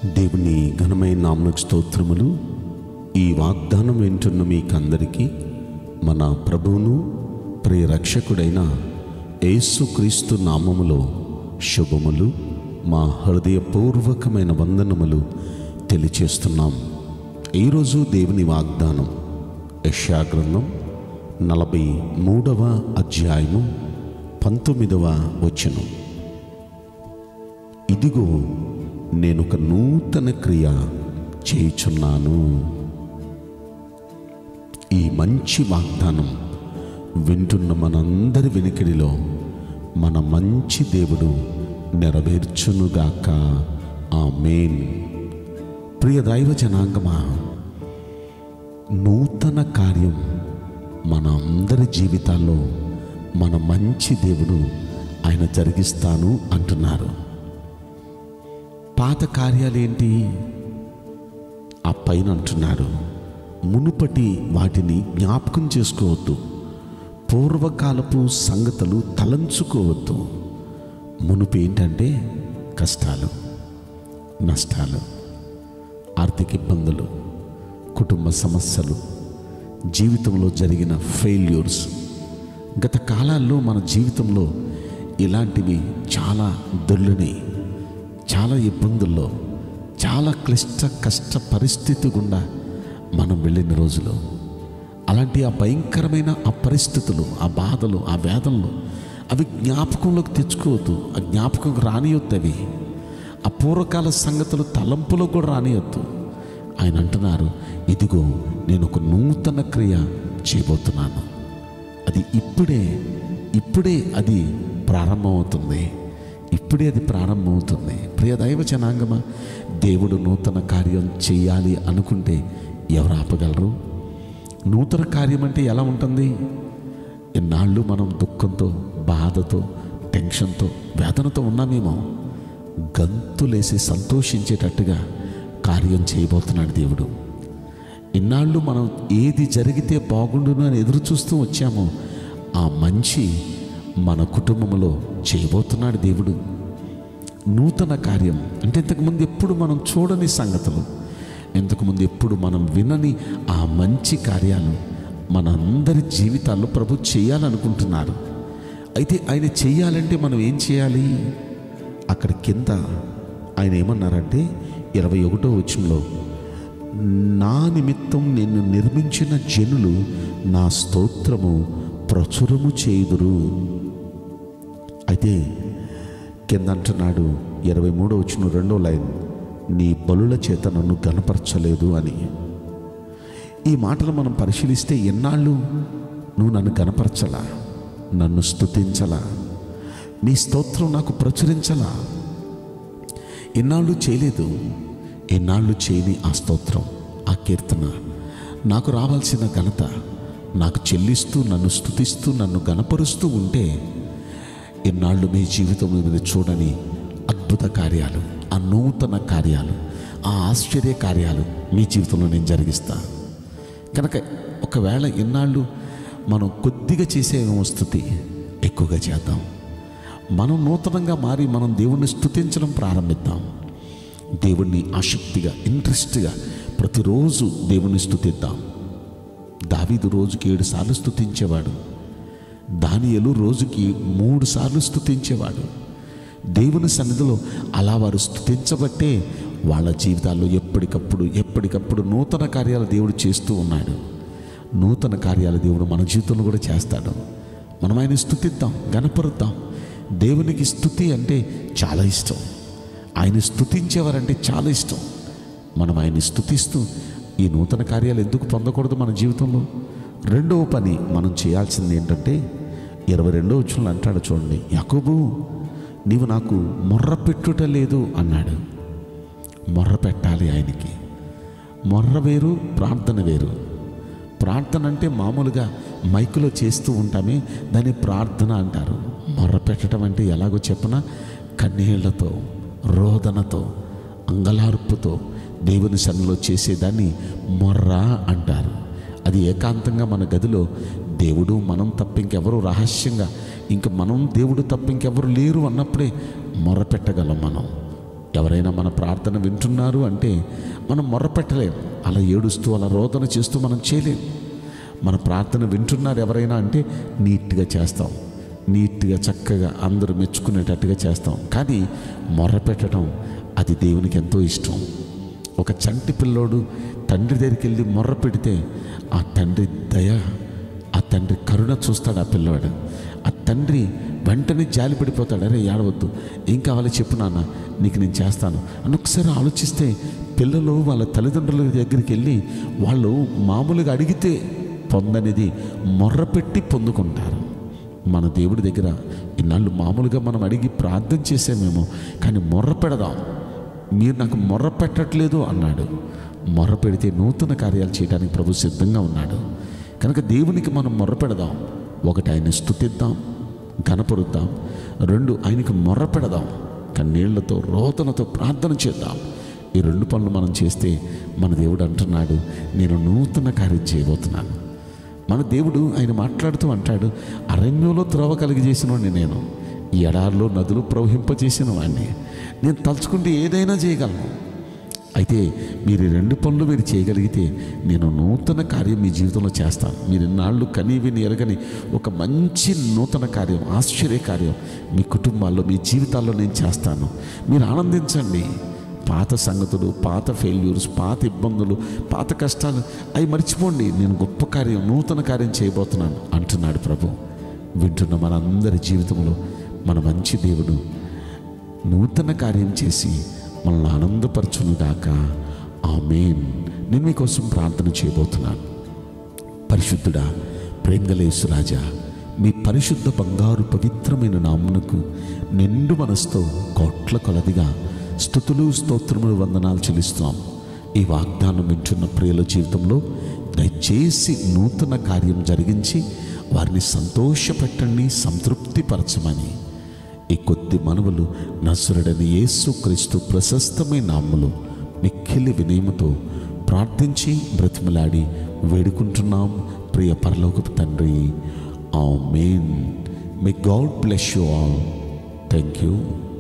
దేవుని ఘనమైన నామకు స్తోత్రములు ఈ వాగ్దానం వింటున్న మీకందరికీ మన ప్రభువును ప్రియ రక్షకుడైన యేసుక్రీస్తు నామములో శుభములు మా హృదయపూర్వకమైన వందనములు తెలియచేస్తున్నాం ఈరోజు దేవుని వాగ్దానం యశాగ్రంథం నలభై మూడవ అధ్యాయము పంతొమ్మిదవ వచనం ఇదిగో నేను ఒక నూతన క్రియ చేయుచున్నాను ఈ మంచి వాగ్దానం వింటున్న మనందరి వెనుకడిలో మన మంచి దేవుడు నెరవేర్చునుగాక ఆ మెయిన్ ప్రియ దైవ జనాంగమా నూతన కార్యం మన అందరి జీవితాల్లో మన మంచి దేవుడు ఆయన జరిగిస్తాను అంటున్నారు పాత కార్యాలేంటి ఆ పైన అంటున్నాడు మునుపటి వాటిని జ్ఞాపకం చేసుకోవద్దు పూర్వకాలపు సంగతులు తలంచుకోవద్దు మునుపు ఏంటంటే కష్టాలు నష్టాలు ఆర్థిక ఇబ్బందులు కుటుంబ సమస్యలు జీవితంలో జరిగిన ఫెయిల్యూర్స్ గత కాలాల్లో మన జీవితంలో ఇలాంటివి చాలా దొల్లినాయి చాలా ఇబ్బందుల్లో చాలా క్లిష్ట కష్ట పరిస్థితి గుండా మనం వెళ్ళిన రోజులు అలాంటి ఆ భయంకరమైన ఆ పరిస్థితులు ఆ బాధలు ఆ వేదనలు అవి జ్ఞాపకంలోకి తెచ్చుకోవద్దు ఆ జ్ఞాపకం రానియొద్దు అవి ఆ పూర్వకాల సంగతులు తలంపులో కూడా రానియొద్దు ఆయన అంటున్నారు ఇదిగో నేను ఒక నూతన క్రియ చేయబోతున్నాను అది ఇప్పుడే ఇప్పుడే అది ప్రారంభమవుతుంది ఇప్పుడే అది ప్రారంభమవుతుంది ప్రియ దైవ జనాంగమా దేవుడు నూతన కార్యం చేయాలి అనుకుంటే ఎవరు ఆపగలరు నూతన కార్యం అంటే ఎలా ఉంటుంది ఇన్నాళ్ళు మనం దుఃఖంతో బాధతో టెన్షన్తో వేదనతో ఉన్నామేమో గంతులేసి సంతోషించేటట్టుగా కార్యం చేయబోతున్నాడు దేవుడు ఇన్నాళ్ళు మనం ఏది జరిగితే బాగుండును అని ఎదురు చూస్తూ వచ్చామో ఆ మంచి మన కుటుంబంలో చేయబోతున్నాడు దేవుడు నూతన కార్యం అంటే ఇంతకుముందు ఎప్పుడు మనం చూడని సంగతులు ఇంతకుముందు ఎప్పుడు మనం వినని ఆ మంచి కార్యాలు మనందరి జీవితాల్లో ప్రభు చేయాలనుకుంటున్నారు అయితే ఆయన చేయాలంటే మనం ఏం చేయాలి అక్కడ కింద ఆయన ఏమన్నారంటే ఇరవై ఒకటో వచనంలో నా నిమిత్తం నేను నిర్మించిన జనులు నా స్తోత్రము ప్రచురము చేయుదురు అయితే కింద అంటున్నాడు ఇరవై మూడో వచ్చిన రెండో లైన్ నీ బలుల చేత నన్ను గనపరచలేదు అని ఈ మాటలు మనం పరిశీలిస్తే ఎన్నాళ్ళు నువ్వు నన్ను గనపరచలా నన్ను స్తుతించలా నీ స్తోత్రం నాకు ప్రచురించలా ఎన్నాళ్ళు చేయలేదు ఎన్నాళ్ళు చేయని ఆ స్తోత్రం ఆ కీర్తన నాకు రావాల్సిన ఘనత నాకు చెల్లిస్తూ నన్ను స్తుతిస్తూ నన్ను గనపరుస్తూ ఉంటే ఎన్నాళ్ళు మీ జీవితం మీద చూడని అద్భుత కార్యాలు ఆ నూతన కార్యాలు ఆ ఆశ్చర్య కార్యాలు మీ జీవితంలో నేను జరిగిస్తా కనుక ఒకవేళ ఎన్నాళ్ళు మనం కొద్దిగా చేసేమో స్థుతి ఎక్కువగా చేద్దాం మనం నూతనంగా మారి మనం దేవుణ్ణి స్తుతించడం ప్రారంభిద్దాం దేవుణ్ణి ఆసక్తిగా ఇంట్రెస్ట్గా ప్రతిరోజు దేవుణ్ణి స్తుతిద్దాం దావీదు రోజుకి ఏడు సార్లు స్తుతించేవాడు దానియలు రోజుకి మూడు సార్లు స్తుతించేవాడు దేవుని సన్నిధిలో అలా వారు స్తుతించబట్టే వాళ్ళ జీవితాల్లో ఎప్పటికప్పుడు ఎప్పటికప్పుడు నూతన కార్యాలు దేవుడు చేస్తూ ఉన్నాడు నూతన కార్యాలు దేవుడు మన జీవితంలో కూడా చేస్తాడు మనం ఆయన స్థుతిద్దాం గనపరుద్దాం దేవునికి స్థుతి అంటే చాలా ఇష్టం ఆయన స్థుతించేవారంటే చాలా ఇష్టం మనం ఆయన్ని స్థుతిస్తూ ఈ నూతన కార్యాలు ఎందుకు పొందకూడదు మన జీవితంలో రెండవ పని మనం చేయాల్సింది ఏంటంటే ఇరవై రెండో వచ్చిన అంటాడు చూడండి యాకోబు నీవు నాకు మొర్ర పెట్టుట లేదు అన్నాడు మొర్ర పెట్టాలి ఆయనకి మొర్ర వేరు ప్రార్థన వేరు ప్రార్థన అంటే మామూలుగా మైకులో చేస్తూ ఉంటామే దాన్ని ప్రార్థన అంటారు మొర్ర పెట్టడం అంటే ఎలాగో చెప్పన కన్నీళ్లతో రోదనతో అంగలార్పుతో దేవుని సన్నిలో చేసేదాన్ని మొర్ర అంటారు అది ఏకాంతంగా మన గదిలో దేవుడు మనం తప్ప ఇంకెవరు రహస్యంగా ఇంక మనం దేవుడు తప్ప ఇంకెవరు లేరు అన్నప్పుడే మొరపెట్టగలం మనం ఎవరైనా మన ప్రార్థన వింటున్నారు అంటే మనం మొర్రపెట్టలేం అలా ఏడుస్తూ అలా రోదన చేస్తూ మనం చేయలేం మన ప్రార్థన వింటున్నారు ఎవరైనా అంటే నీట్గా చేస్తాం నీట్గా చక్కగా అందరూ మెచ్చుకునేటట్టుగా చేస్తాం కానీ మొర్రపెట్టడం అది దేవునికి ఎంతో ఇష్టం ఒక చంటి పిల్లోడు తండ్రి దగ్గరికి వెళ్ళి మొర్ర పెడితే ఆ తండ్రి దయ ఆ తండ్రి కరుణ చూస్తాడు ఆ పిల్లవాడు ఆ తండ్రి వెంటనే జాలి పడిపోతాడు అరే ఏడవద్దు ఏం కావాలి చెప్పు నాన్న నీకు నేను చేస్తాను అని ఒకసారి ఆలోచిస్తే పిల్లలు వాళ్ళ తల్లిదండ్రుల దగ్గరికి వెళ్ళి వాళ్ళు మామూలుగా అడిగితే పొందనిది మొర్రపెట్టి పొందుకుంటారు మన దేవుడి దగ్గర ఇన్నాళ్ళు మామూలుగా మనం అడిగి ప్రార్థన చేసామేమో కానీ మొర్ర పెడదాం మీరు నాకు మొర్ర పెట్టట్లేదు అన్నాడు మొర్ర పెడితే నూతన కార్యాలు చేయడానికి ప్రభు సిద్ధంగా ఉన్నాడు కనుక దేవునికి మనం మొర్ర పెడదాం ఒకటి ఆయన స్థుతిద్దాం కనపరుద్దాం రెండు ఆయనకు మొర్ర పెడదాం కన్నీళ్లతో రోదనతో ప్రార్థన చేద్దాం ఈ రెండు పనులు మనం చేస్తే మన దేవుడు అంటున్నాడు నేను నూతన కార్యం చేయబోతున్నాను మన దేవుడు ఆయన మాట్లాడుతూ అంటాడు అరణ్యంలో త్రోవ కలిగజేసిన వాడిని నేను ఈ ఎడారిలో నదులు ప్రవహింపజేసిన వాడిని నేను తలుచుకుంటే ఏదైనా చేయగలను అయితే మీరు ఈ రెండు పనులు మీరు చేయగలిగితే నేను నూతన కార్యం మీ జీవితంలో చేస్తాను మీరు ఇన్నాళ్ళు కనీ విని ఎరగని ఒక మంచి నూతన కార్యం ఆశ్చర్య కార్యం మీ కుటుంబాల్లో మీ జీవితాల్లో నేను చేస్తాను మీరు ఆనందించండి పాత సంగతులు పాత ఫెయిల్యూర్స్ పాత ఇబ్బందులు పాత కష్టాలు అవి మర్చిపోండి నేను గొప్ప కార్యం నూతన కార్యం చేయబోతున్నాను అంటున్నాడు ప్రభు వింటున్న మనందరి జీవితంలో మన మంచి దేవుడు నూతన కార్యం చేసి మనల్ని ఆనందపరచునుగాక ఆమెన్ నేను మీకోసం ప్రార్థన చేయబోతున్నాను పరిశుద్ధుడా ప్రేంగలేసు రాజా మీ పరిశుద్ధ బంగారు పవిత్రమైన నామునకు నిండు మనసుతో కోట్ల కొలదిగా స్థుతులు స్తోత్రములు వందనాలు చెల్లిస్తున్నాం ఈ వాగ్దానం వింటున్న ప్రియుల జీవితంలో దయచేసి నూతన కార్యం జరిగించి వారిని సంతోషపెట్టండి సంతృప్తిపరచమని ఈ కొద్ది మనవులు నసురుడని యేసుక్రీస్తు ప్రశస్తమైన నామములు మిక్కిలి వినయముతో ప్రార్థించి బ్రతిమలాడి వేడుకుంటున్నాం ప్రియ పరలోకపు తండ్రి amen may God bless you all thank you